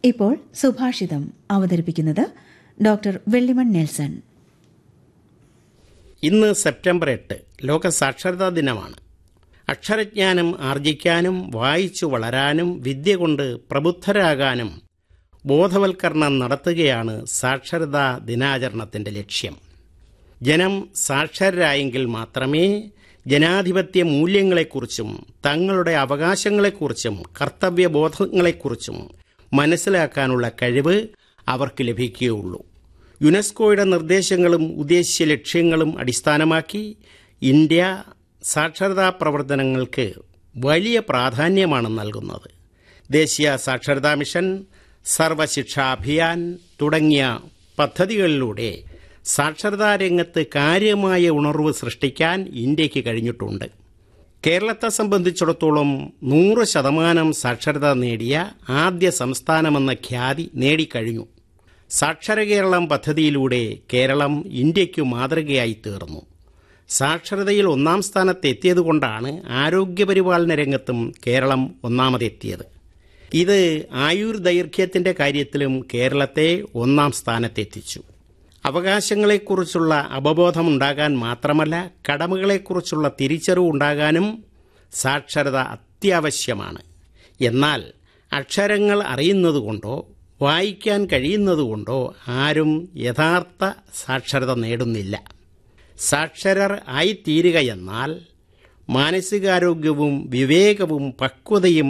ഇപ്പോൾ സുഭാഷിതം അവതരിപ്പിക്കുന്നത് ഡോക്ടർ വെള്ളിമൺ നെൽസൺ ഇന്ന് സെപ്റ്റംബർ എട്ട് ലോക സാക്ഷരതാ ദിനമാണ് അക്ഷരജ്ഞാനം ആർജിക്കാനും വായിച്ചു വളരാനും വിദ്യ കൊണ്ട് പ്രബുദ്ധരാകാനും ബോധവൽക്കരണം നടത്തുകയാണ് സാക്ഷരതാ ദിനാചരണത്തിന്റെ ലക്ഷ്യം ജനം സാക്ഷരരായെങ്കിൽ മാത്രമേ ജനാധിപത്യ മൂല്യങ്ങളെക്കുറിച്ചും തങ്ങളുടെ അവകാശങ്ങളെക്കുറിച്ചും കർത്തവ്യബോധങ്ങളെക്കുറിച്ചും മനസ്സിലാക്കാനുള്ള കഴിവ് അവർക്ക് ലഭിക്കുകയുള്ളൂ യുനെസ്കോയുടെ നിർദ്ദേശങ്ങളും ഉദ്ദേശ്യ ലക്ഷ്യങ്ങളും അടിസ്ഥാനമാക്കി ഇന്ത്യ സാക്ഷരതാ പ്രവർത്തനങ്ങൾക്ക് വലിയ പ്രാധാന്യമാണ് നൽകുന്നത് ദേശീയ സാക്ഷരതാ മിഷൻ സർവശിക്ഷാ അഭിയാൻ തുടങ്ങിയ പദ്ധതികളിലൂടെ സാക്ഷരതാ രംഗത്ത് കാര്യമായ ഉണർവ് സൃഷ്ടിക്കാൻ ഇന്ത്യക്ക് കഴിഞ്ഞിട്ടുണ്ട് കേരളത്തെ സംബന്ധിച്ചിടത്തോളം നൂറ് ശതമാനം സാക്ഷരത നേടിയ ആദ്യ സംസ്ഥാനമെന്ന ഖ്യാതി നേടിക്കഴിഞ്ഞു സാക്ഷര കേരളം പദ്ധതിയിലൂടെ കേരളം ഇന്ത്യയ്ക്കു മാതൃകയായി തീർന്നു സാക്ഷരതയിൽ ഒന്നാം സ്ഥാനത്ത് എത്തിയതുകൊണ്ടാണ് ആരോഗ്യപരിപാലന രംഗത്തും കേരളം ഒന്നാമതെത്തിയത് ഇത് ആയുർദൈർഘ്യത്തിന്റെ കാര്യത്തിലും കേരളത്തെ ഒന്നാം സ്ഥാനത്തെത്തിച്ചു അവകാശങ്ങളെക്കുറിച്ചുള്ള അവബോധമുണ്ടാകാൻ മാത്രമല്ല കടമകളെക്കുറിച്ചുള്ള തിരിച്ചറിവുണ്ടാകാനും സാക്ഷരത അത്യാവശ്യമാണ് എന്നാൽ അക്ഷരങ്ങൾ അറിയുന്നതുകൊണ്ടോ വായിക്കാൻ കഴിയുന്നതുകൊണ്ടോ ആരും യഥാർത്ഥ സാക്ഷരത നേടുന്നില്ല സാക്ഷരർ ആയിത്തീരുക എന്നാൽ മാനസികാരോഗ്യവും വിവേകവും പക്വതയും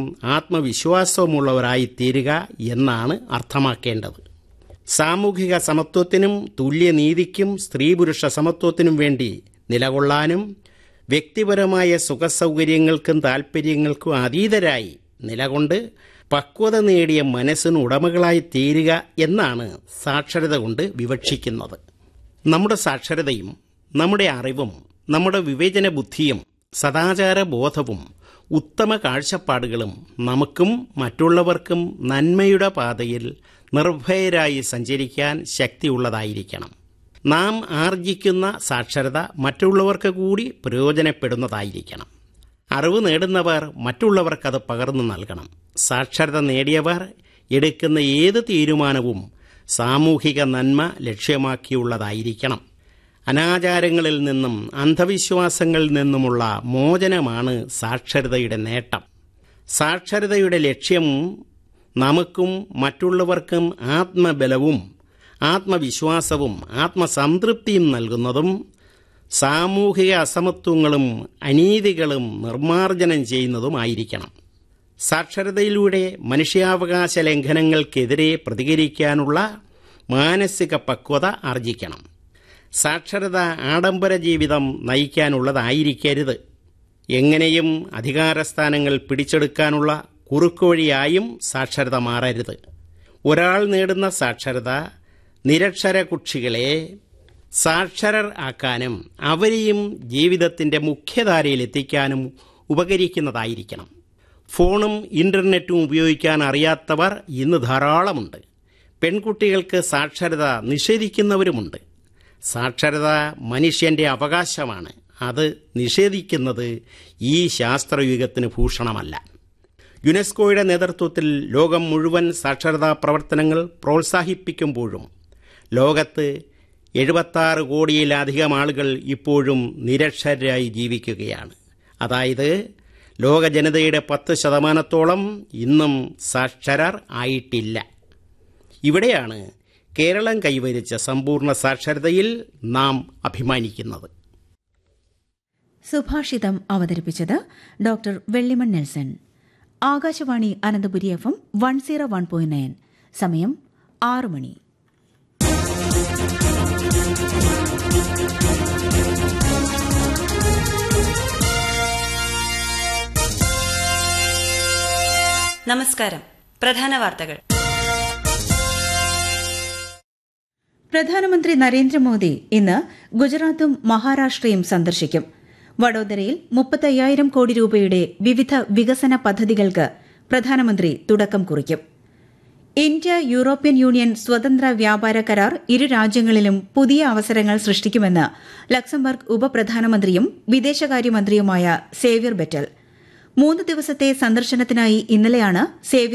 ആത്മവിശ്വാസവുമുള്ളവരായിത്തീരുക എന്നാണ് അർത്ഥമാക്കേണ്ടത് സാമൂഹിക സമത്വത്തിനും തുല്യനീതിക്കും സ്ത്രീ പുരുഷ സമത്വത്തിനും വേണ്ടി നിലകൊള്ളാനും വ്യക്തിപരമായ സുഖസൗകര്യങ്ങൾക്കും താൽപ്പര്യങ്ങൾക്കും അതീതരായി നിലകൊണ്ട് പക്വത നേടിയ മനസ്സിന് ഉടമകളായി തീരുക എന്നാണ് സാക്ഷരത കൊണ്ട് വിവക്ഷിക്കുന്നത് നമ്മുടെ സാക്ഷരതയും നമ്മുടെ അറിവും നമ്മുടെ വിവേചന ബുദ്ധിയും സദാചാര ബോധവും ഉത്തമ കാഴ്ചപ്പാടുകളും നമുക്കും മറ്റുള്ളവർക്കും നന്മയുടെ പാതയിൽ നിർഭയരായി സഞ്ചരിക്കാൻ ശക്തിയുള്ളതായിരിക്കണം നാം ആർജിക്കുന്ന സാക്ഷരത മറ്റുള്ളവർക്ക് കൂടി പ്രയോജനപ്പെടുന്നതായിരിക്കണം അറിവ് നേടുന്നവർ മറ്റുള്ളവർക്കത് പകർന്നു നൽകണം സാക്ഷരത നേടിയവർ എടുക്കുന്ന ഏത് തീരുമാനവും സാമൂഹിക നന്മ ലക്ഷ്യമാക്കിയുള്ളതായിരിക്കണം അനാചാരങ്ങളിൽ നിന്നും അന്ധവിശ്വാസങ്ങളിൽ നിന്നുമുള്ള മോചനമാണ് സാക്ഷരതയുടെ നേട്ടം സാക്ഷരതയുടെ ലക്ഷ്യം നമുക്കും മറ്റുള്ളവർക്കും ആത്മബലവും ആത്മവിശ്വാസവും ആത്മസംതൃപ്തിയും നൽകുന്നതും സാമൂഹിക അസമത്വങ്ങളും അനീതികളും നിർമ്മാർജ്ജനം ചെയ്യുന്നതുമായിരിക്കണം സാക്ഷരതയിലൂടെ മനുഷ്യാവകാശ ലംഘനങ്ങൾക്കെതിരെ പ്രതികരിക്കാനുള്ള മാനസിക പക്വത ആർജിക്കണം സാക്ഷരത ആഡംബര ജീവിതം നയിക്കാനുള്ളതായിരിക്കരുത് എങ്ങനെയും അധികാരസ്ഥാനങ്ങൾ പിടിച്ചെടുക്കാനുള്ള കുറുക്കുവഴിയായും സാക്ഷരത മാറരുത് ഒരാൾ നേടുന്ന സാക്ഷരത നിരക്ഷര കുക്ഷികളെ സാക്ഷരർ ആക്കാനും അവരെയും ജീവിതത്തിന്റെ മുഖ്യധാരയിൽ എത്തിക്കാനും ഉപകരിക്കുന്നതായിരിക്കണം ഫോണും ഇന്റർനെറ്റും ഉപയോഗിക്കാൻ അറിയാത്തവർ ഇന്ന് ധാരാളമുണ്ട് പെൺകുട്ടികൾക്ക് സാക്ഷരത നിഷേധിക്കുന്നവരുമുണ്ട് സാക്ഷരത മനുഷ്യന്റെ അവകാശമാണ് അത് നിഷേധിക്കുന്നത് ഈ ശാസ്ത്രയുഗത്തിന് ഭൂഷണമല്ല യുനെസ്കോയുടെ നേതൃത്വത്തിൽ ലോകം മുഴുവൻ സാക്ഷരതാ പ്രവർത്തനങ്ങൾ പ്രോത്സാഹിപ്പിക്കുമ്പോഴും ലോകത്ത് എഴുപത്താറ് കോടിയിലധികം ആളുകൾ ഇപ്പോഴും നിരക്ഷരായി ജീവിക്കുകയാണ് അതായത് ലോക ജനതയുടെ പത്ത് ശതമാനത്തോളം ഇന്നും സാക്ഷരർ ആയിട്ടില്ല ഇവിടെയാണ് കേരളം കൈവരിച്ച സമ്പൂർണ്ണ സാക്ഷരതയിൽ നാം അഭിമാനിക്കുന്നത് സുഭാഷിതം അവതരിപ്പിച്ചത് doctor Vellimon Nelson Akashvani Ananthapuri F M one zero one point nine സമയം ആറ് മണി നമസ്കാരം പ്രധാന വാർത്തകൾ പ്രധാനമന്ത്രി നരേന്ദ്രമോദി ഇന്ന് ഗുജറാത്തും മഹാരാഷ്ട്രയും സന്ദർശിക്കും വഡോദരയിൽ മുപ്പത്തയ്യായിരം കോടി രൂപയുടെ വിവിധ വികസന പദ്ധതികൾക്ക് പ്രധാനമന്ത്രി തുടക്കം കുറിക്കും ഇന്ത്യ യൂറോപ്യൻ യൂണിയൻ സ്വതന്ത്ര വ്യാപാര കരാർ ഇരു രാജ്യങ്ങളിലും പുതിയ അവസരങ്ങൾ സൃഷ്ടിക്കുമെന്ന് ലക്സംബർഗ് ഉപപ്രധാനമന്ത്രിയും വിദേശകാര്യമന്ത്രിയുമായ സേവ്യർ ബെറ്റൽ മൂന്ന് ദിവസത്തെ സന്ദർശനത്തിനായി ഇന്നലെയാണ് സേവ്യർ